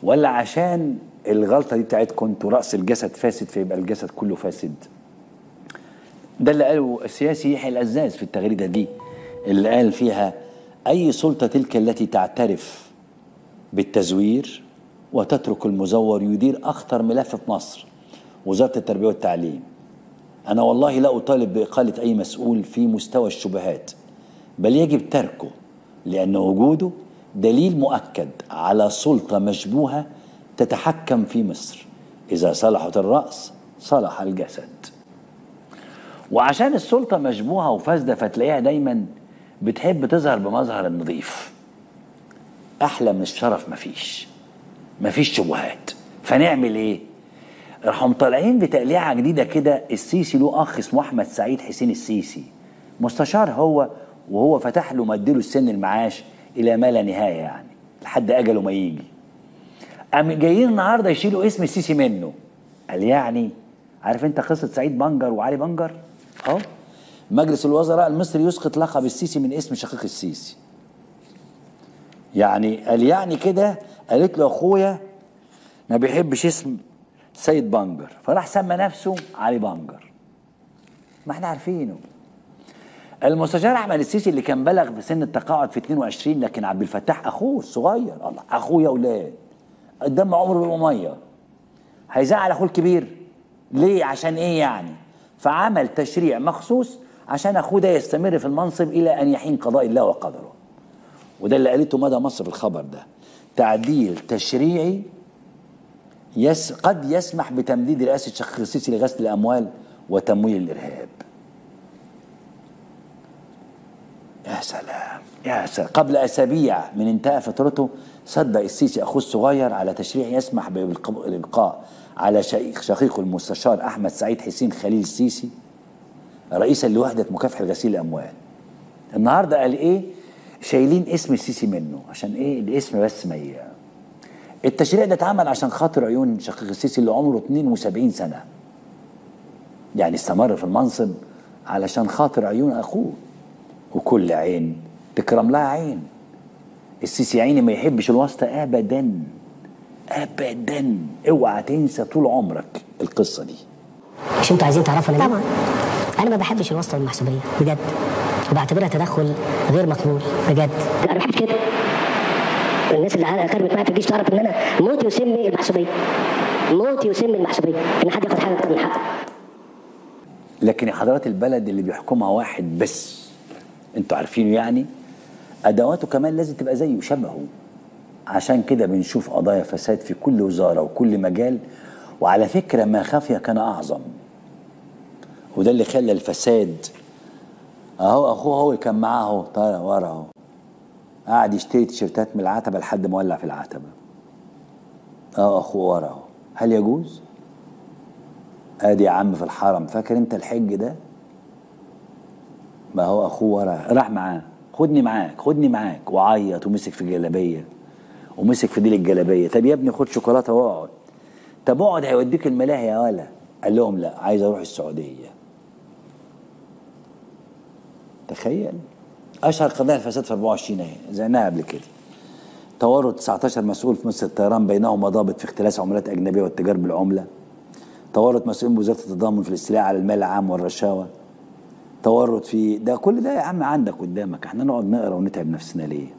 ولا عشان الغلطه دي بتاعتكم انتوا راس الجسد فاسد فيبقى الجسد كله فاسد ده اللي قاله السياسي يحيى العزاز في التغريده دي اللي قال فيها اي سلطه تلك التي تعترف بالتزوير وتترك المزور يدير اخطر ملف في مصر وزاره التربيه والتعليم انا والله لا اطالب باقاله اي مسؤول في مستوى الشبهات بل يجب تركه لان وجوده دليل مؤكد على سلطه مشبوهه تتحكم في مصر اذا صلحت الراس صلح الجسد وعشان السلطه مشبوهه وفاسده فتلاقيها دايما بتحب تظهر بمظهر النظيف احلى من الشرف مفيش مفيش شبهات فنعمل ايه راحوا مطلعين بتقليعه جديده كده السيسي له اخ اسمه احمد سعيد حسين السيسي مستشار هو وهو فتح له مديله السن المعاش الى ما لا نهايه يعني لحد اجله ما يجي قام جايين النهارده يشيلوا اسم السيسي منه قال يعني عارف انت قصه سعيد بنجر وعلي بنجر اهو مجلس الوزراء المصري يسقط لقب السيسي من اسم شقيق السيسي يعني قال يعني كده قالت له اخويا ما بيحبش اسم سيد بنجر فراح سمى نفسه علي بنجر ما احنا عارفينه المستشار احمد السيسي اللي كان بلغ في سن التقاعد في 22 لكن عبد الفتاح اخوه الصغير الله اخوه يا اولاد قدام عمره بالميه هيزعل اخوه الكبير ليه عشان ايه يعني فعمل تشريع مخصوص عشان اخوه ده يستمر في المنصب الى ان يحين قضاء الله وقدره وده اللي قالته مدى مصر في الخبر ده تعديل تشريعي يس قد يسمح بتمديد رئاسه شيخ السيسي لغسل الاموال وتمويل الارهاب يا سلام يا سلام قبل اسابيع من انتهاء فترته صدق السيسي اخوه الصغير على تشريع يسمح بالابقاء على شقيقه المستشار احمد سعيد حسين خليل السيسي رئيسا لوحده مكافحه غسيل الاموال النهارده قال ايه شايلين اسم السيسي منه عشان ايه الاسم بس ما ي... التشريع ده اتعمل عشان خاطر عيون شقيق السيسي اللي عمره 72 سنه يعني استمر في المنصب علشان خاطر عيون اخوه وكل عين تكرم لها عين السيسي عيني ما يحبش الواسطه ابدا ابدا اوعى تنسى طول عمرك القصه دي مش انتوا عايزين تعرفوا انا طبعا انا ما بحبش الواسطه والمحسوبيه بجد وبعتبرها تدخل غير مقبول بجد انا ما بحبش كده الناس اللي كانت معايا في الجيش تعرف ان انا موت يسمي المحسوبيه موت يسمي المحسوبيه ان حد ياخد حاجه اكتر من حقه لكن حضرات البلد اللي بيحكمها واحد بس انتوا عارفينه يعني ادواته كمان لازم تبقى زيه شبهه عشان كده بنشوف قضايا فساد في كل وزاره وكل مجال وعلى فكره ما خفي كان اعظم وده اللي خلى الفساد اهو اخوه هو اللي كان معاه اهو طالع ورا اهو قاعد يشتري تيشيرتات من العتبه لحد ما ولع في العتبه اهو اخوه ورا اهو هل يجوز؟ ادي يا عم في الحرم فاكر انت الحج ده؟ ما هو اخوه ورا راح معاه خدني معاك خدني معاك وعيط ومسك في الجلابيه ومسك في ديل الجلابيه طب يا ابني خد شوكولاته واقعد طب اقعد هيوديك الملاهي يا ولا قال لهم لا عايز اروح السعوديه تخيل اشهر قضايا الفساد في 24 اهي زيناها قبل كده تورط 19 مسؤول في مصر الطيران بينهم ضابط في اختلاس عملات اجنبيه والتجار بالعمله تورط مسؤولين بوزاره التضامن في الاستيلاء على المال العام والرشاوى تورط في ده كل ده يا عم عندك قدامك احنا نقعد نقرا ونتعب نفسنا ليه